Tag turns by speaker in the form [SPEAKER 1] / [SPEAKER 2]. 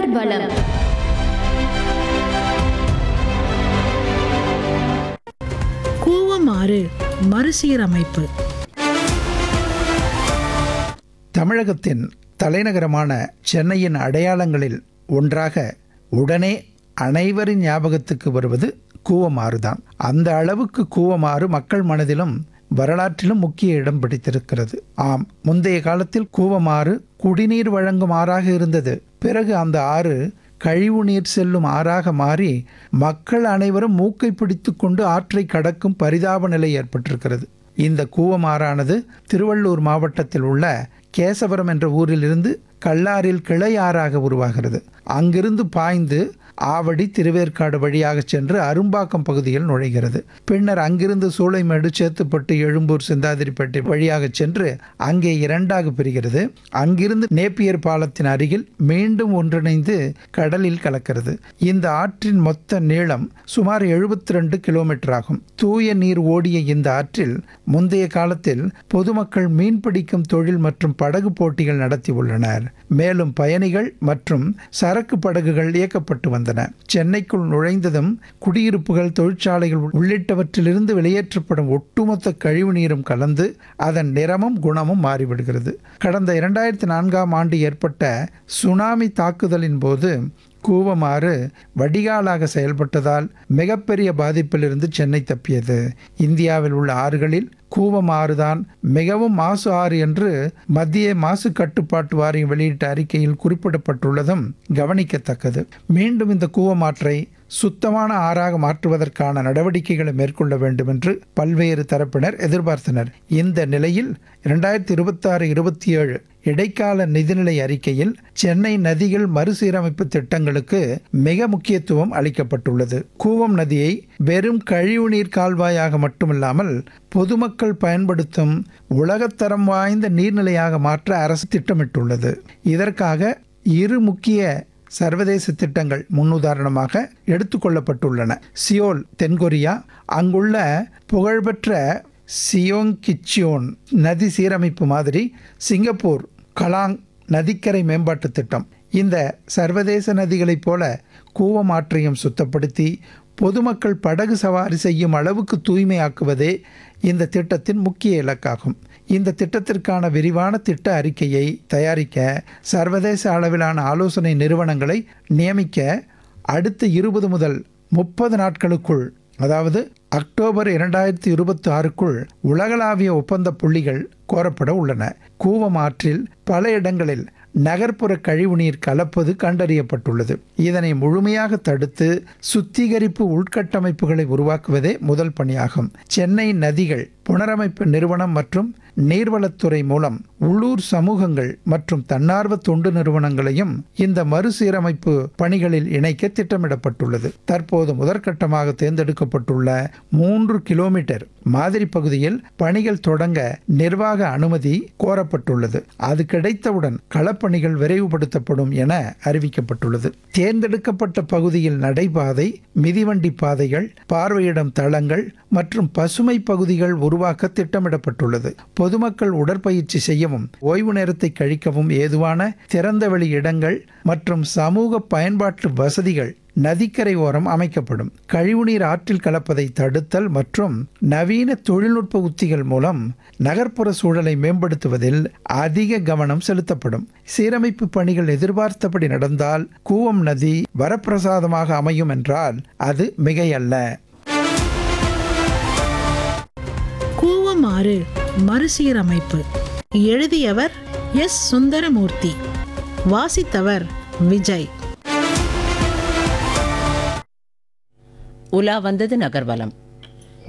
[SPEAKER 1] நகர்வலம்
[SPEAKER 2] கூவமாறு மறுசீரமைப்பு
[SPEAKER 3] தமிழகத்தின் தலைநகரமான சென்னையின் அடையாளங்களில் ஒன்றாக உடனே அனைவரின் ஞாபகத்துக்கு வருவது கூவமாறுதான் அந்த அளவுக்கு கூவமாறு மக்கள் மனதிலும் வரலாற்றிலும் முக்கிய இடம் பிடித்திருக்கிறது ஆம் முந்தைய காலத்தில் கூவமாறு குடிநீர் வழங்கும் ஆறாக இருந்தது பிறகு அந்த ஆறு கழிவுநீர் செல்லும் ஆறாக மாறி மக்கள் அனைவரும் மூக்கை பிடித்துக்கொண்டு ஆற்றை கடக்கும் பரிதாப நிலை ஏற்பட்டிருக்கிறது இந்த கூவமாறானது திருவள்ளூர் மாவட்டத்தில் உள்ள கேசவரம் என்ற ஊரிலிருந்து கல்லாரில் கிளை ஆறாக உருவாகிறது அங்கிருந்து பாய்ந்து ஆவடி திருவேற்காடு வழியாக சென்று அரும்பாக்கம் பகுதியில் நுழைகிறது பின்னர் அங்கிருந்து சூளைமேடு சேத்துப்பட்டு எழும்பூர் சிந்தாதிரிப்பேட்டை வழியாக சென்று அங்கே இரண்டாக பிரிகிறது அங்கிருந்து நேப்பியர் பாலத்தின் அருகில் மீண்டும் ஒன்றிணைந்து கடலில் கலக்கிறது இந்த ஆற்றின் மொத்த நீளம் சுமார் 72 ரெண்டு கிலோமீட்டர் ஆகும் தூய நீர் ஓடிய இந்த ஆற்றில் முந்தைய காலத்தில் பொதுமக்கள் மீன்பிடிக்கும் தொழில் மற்றும் படகு போட்டிகள் நடத்தி உள்ளனர் மேலும் பயணிகள் மற்றும் சரக்கு படகுகள் இயக்கப்பட்டு வந்தன சென்னைக்குள் நுழைந்ததும் குடியிருப்புகள் தொழிற்சாலைகள் உள்ளிட்டவற்றிலிருந்து வெளியேற்றப்படும் ஒட்டுமொத்த கழிவு நீரும் கலந்து அதன் நிறமும் குணமும் மாறிவிடுகிறது கடந்த இரண்டாயிரத்தி நான்காம் ஆண்டு ஏற்பட்ட சுனாமி தாக்குதலின் போது கூவமாறு வடிகாலாக செயல்பட்டதால் மிகப்பெரிய பாதிப்பிலிருந்து சென்னை தப்பியது இந்தியாவில் உள்ள ஆறுகளில் கூவமாறுதான் மிகவும் மாசு ஆறு என்று மத்திய மாசு கட்டுப்பாட்டு வாரியம் வெளியிட்ட அறிக்கையில் குறிப்பிடப்பட்டுள்ளதும் கவனிக்கத்தக்கது மீண்டும் இந்த கூவமாற்றை சுத்தமான ஆறாக மாற்றுவதற்கான நடவடிக்கைகளை மேற்கொள்ள வேண்டும் என்று பல்வேறு தரப்பினர் எதிர்பார்த்தனர் இந்த நிலையில் இரண்டாயிரத்தி இருபத்தாறு இருபத்தி ஏழு இடைக்கால நிதிநிலை அறிக்கையில் சென்னை நதிகள் மறுசீரமைப்பு திட்டங்களுக்கு மிக முக்கியத்துவம் அளிக்கப்பட்டுள்ளது கூவம் நதியை வெறும் கழிவுநீர் கால்வாயாக மட்டுமில்லாமல் பொதுமக்கள் பயன்படுத்தும் உலகத்தரம் வாய்ந்த நீர்நிலையாக மாற்ற அரசு திட்டமிட்டுள்ளது இதற்காக இரு முக்கிய சர்வதேச திட்டங்கள் முன்னுதாரணமாக எடுத்துக்கொள்ளப்பட்டுள்ளன சியோல் தென்கொரியா அங்குள்ள புகழ்பெற்ற சியோங் கிச்சியோன் நதி சீரமைப்பு மாதிரி சிங்கப்பூர் கலாங் நதிக்கரை மேம்பாட்டு திட்டம் இந்த சர்வதேச நதிகளைப் போல கூவமாற்றையும் சுத்தப்படுத்தி பொதுமக்கள் படகு சவாரி செய்யும் அளவுக்கு தூய்மையாக்குவதே இந்த திட்டத்தின் முக்கிய இலக்காகும் இந்த திட்டத்திற்கான விரிவான திட்ட அறிக்கையை தயாரிக்க சர்வதேச அளவிலான ஆலோசனை நிறுவனங்களை நியமிக்க அடுத்த இருபது முதல் முப்பது நாட்களுக்குள் அதாவது அக்டோபர் இரண்டாயிரத்தி இருபத்தி ஆறுக்குள் உலகளாவிய ஒப்பந்த புள்ளிகள் கோரப்பட உள்ளன கூவம் ஆற்றில் பல இடங்களில் நகர்ப்புற கழிவுநீர் கலப்பது கண்டறியப்பட்டுள்ளது இதனை முழுமையாக தடுத்து சுத்திகரிப்பு உள்கட்டமைப்புகளை உருவாக்குவதே முதல் பணியாகும் சென்னை நதிகள் புனரமைப்பு நிறுவனம் மற்றும் நீர்வளத்துறை மூலம் உள்ளூர் சமூகங்கள் மற்றும் தன்னார்வ தொண்டு நிறுவனங்களையும் இந்த மறுசீரமைப்பு பணிகளில் இணைக்க திட்டமிடப்பட்டுள்ளது தற்போது முதற்கட்டமாக தேர்ந்தெடுக்கப்பட்டுள்ள மூன்று கிலோமீட்டர் மாதிரி பகுதியில் பணிகள் தொடங்க நிர்வாக அனுமதி கோரப்பட்டுள்ளது அது கிடைத்தவுடன் களப்பணிகள் விரைவுபடுத்தப்படும் என அறிவிக்கப்பட்டுள்ளது தேர்ந்தெடுக்கப்பட்ட பகுதியில் நடைபாதை மிதிவண்டி பாதைகள் பார்வையிடும் தளங்கள் மற்றும் பசுமை பகுதிகள் உருவாக்க திட்டமிடப்பட்டுள்ளது பொதுமக்கள் உடற்பயிற்சி செய்யவும் ஓய்வு நேரத்தை கழிக்கவும் ஏதுவான திறந்தவெளி இடங்கள் மற்றும் சமூக பயன்பாட்டு வசதிகள் நதிக்கரை ஓரம் அமைக்கப்படும் கழிவுநீர் ஆற்றில் கலப்பதை தடுத்தல் மற்றும் நவீன தொழில்நுட்ப உத்திகள் மூலம் நகர்ப்புற சூழலை மேம்படுத்துவதில் அதிக கவனம் செலுத்தப்படும் சீரமைப்பு பணிகள் எதிர்பார்த்தபடி நடந்தால் கூவம் நதி வரப்பிரசாதமாக அமையும் என்றால் அது மிகையல்ல
[SPEAKER 2] கூவமாறு மறுசீரமைப்பு எழுதியவர் எஸ் சுந்தரமூர்த்தி வாசித்தவர் விஜய்
[SPEAKER 4] உலா வந்தது நகர்வலம்